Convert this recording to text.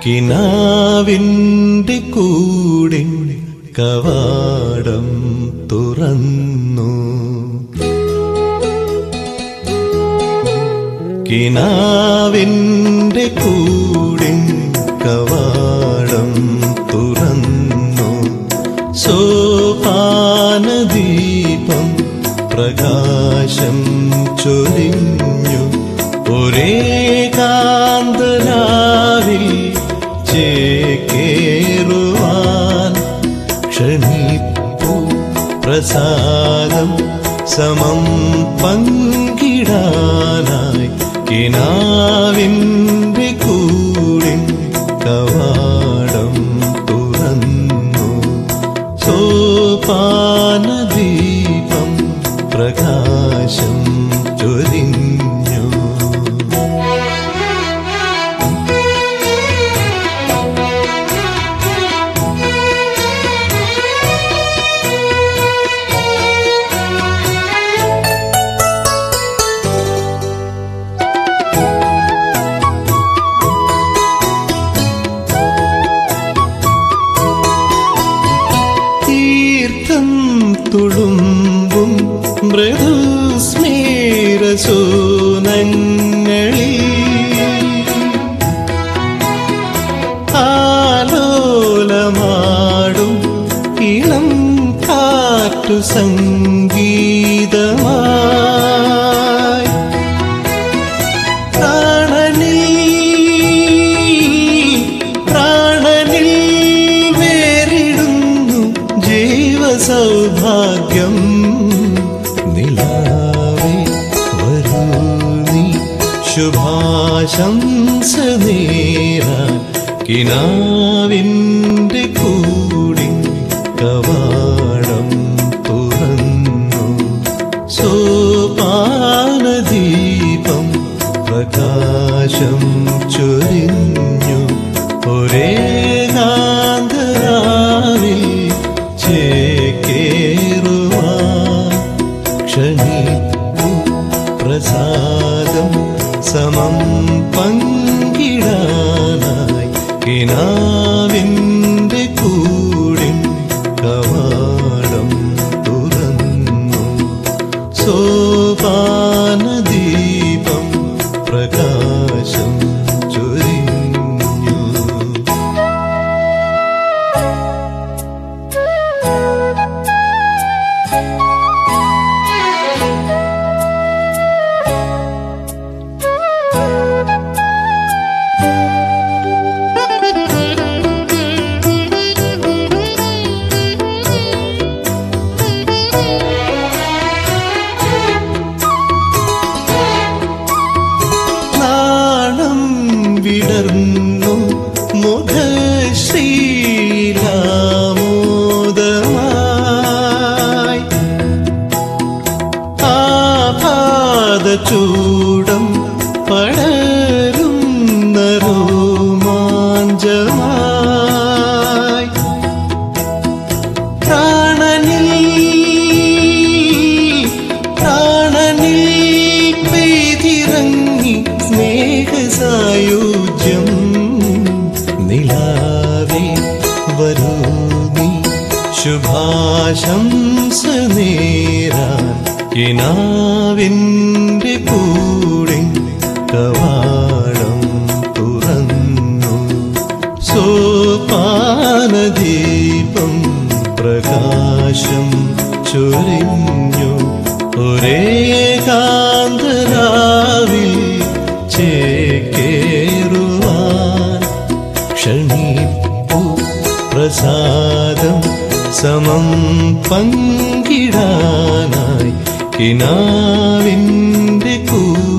കിനാവിൻ്റെ കൂടെ കവാടം തുറന്നു കിനാവിൻ്റെ കൂടെ കവാടം തുറന്നു സോപാനദീപം പ്രകാശം ചൊരിഞ്ഞു ഒരേ കാന്തരാവിൽ ചേക്കേറുവാൻ ക്ഷണിപ്പു പ്രസാദം സമം പങ്കിടാനായി കിനാവിൻ്റെ കൂടെ കവാടം തുറന്നു സോപാനദീപം പ്രകാശം ചൊരിഞ്ഞു തീർത്ഥം തുളുമ്പും മൃദുസ്മേരസൂനങ്ങളിൽ ആലോലമാടും ഇളം കാറ്റു സംഗീതമായി പ്രാണനിൽ പ്രാണനിൽ വേറിടുന്നു ജീവസൗഭാഗ്യം നിലാവേ വരൂ നീ ശുഭാശംസ നേരാൻ കിനാവിൻ്റെ കൂടി കവാടം തുറന്നു സോപാനദീപം പ്രകാശം ചൊരിഞ്ഞു ഒരേ കാന്തരാവിൽ ചേക്കേറുവാൻ ക്ഷണിപ്പു പ്രസാദം സമം പങ്കിടാനായി കിനാവിൻ്റെ കൂടെ കവാടം തുറന്നു സോപാനദീപം പ്രകാശം ചൊരിഞ്ഞു നാണം വിടർന്നു മുഖശ്രീലാമോദമായി ആപാദചൂടം പടരുന്ന രോമാഞ്ചമായി പ്രാണനിൽ പ്രാണനിൽ പെയ്തിറങ്ങി സ്നേഹസായുജ്യം നിലാവേ വരൂ നീ ശുഭാശംസ നേരാൻ കിനാവിൻ്റെ കൂടെ കവാടം തുറന്നു സോപാനദീപം പ്രകാശം ചൊരിഞ്ഞു ഒരേ കാന്തരാവിൽ ചേക്കേറുവാൻ ക്ഷണിപ്പു പ്രസാദം സമം പങ്കിടാനായി കിനാവിൻ്റെ കൂ